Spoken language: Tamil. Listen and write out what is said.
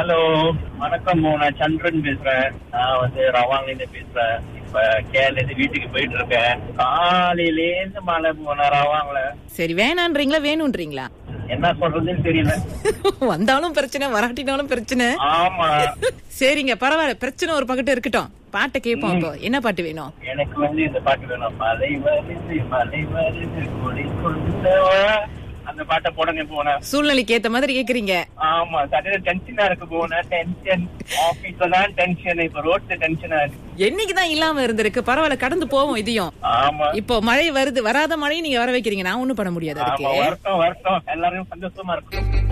ஹலோ வணக்கம் நான் சந்திரன் பேசுறேன் நான் வந்து ரவாங்ல இருந்து பேசுறேன் இப்ப கேரள இருந்து வீட்டுக்கு போயிட்டு இருக்கேன் காலையில இருந்து மழை போன ரவாங்ல சரி வேணான்றீங்களா வேணும்ன்றீங்களா என்ன சொல்றதுன்னு தெரியல வந்தாலும் பிரச்சனை வராட்டினாலும் பிரச்சனை ஆமா சரிங்க பரவாயில்ல பிரச்சனை ஒரு பக்கத்து இருக்கட்டும் பாட்டை கேட்போம் இப்போ என்ன பாட்டு வேணும் எனக்கு வந்து இந்த பாட்டு வேணும் மலை வருது மலை வருது கொடி கொண்டவா அந்த பாட்டை போடுங்க போனேன் சூழ்நிலைக்கு ஏத்த மாதிரி கேக்குறீங்க ஆமா சட்டை டென்ஷனா இருக்கு போனேன் டென்ஷன் ஆபீஸ்ல தான் டென்ஷன் இப்ப ரோட்ல டென்ஷனா இருக்கு என்னைக்குதான் இல்லாம இருந்திருக்கு பரவாயில்ல கடந்து போவோம் இதையும் ஆமா இப்போ மழை வருது வராத மழையை நீங்க வர வைக்கிறீங்க நான் ஒண்ணும் பண்ண முடியாது ஆமா அதுக்கு வருஷம் வருஷம் எல்லாரும் சந்தோஷமா இருக்கும்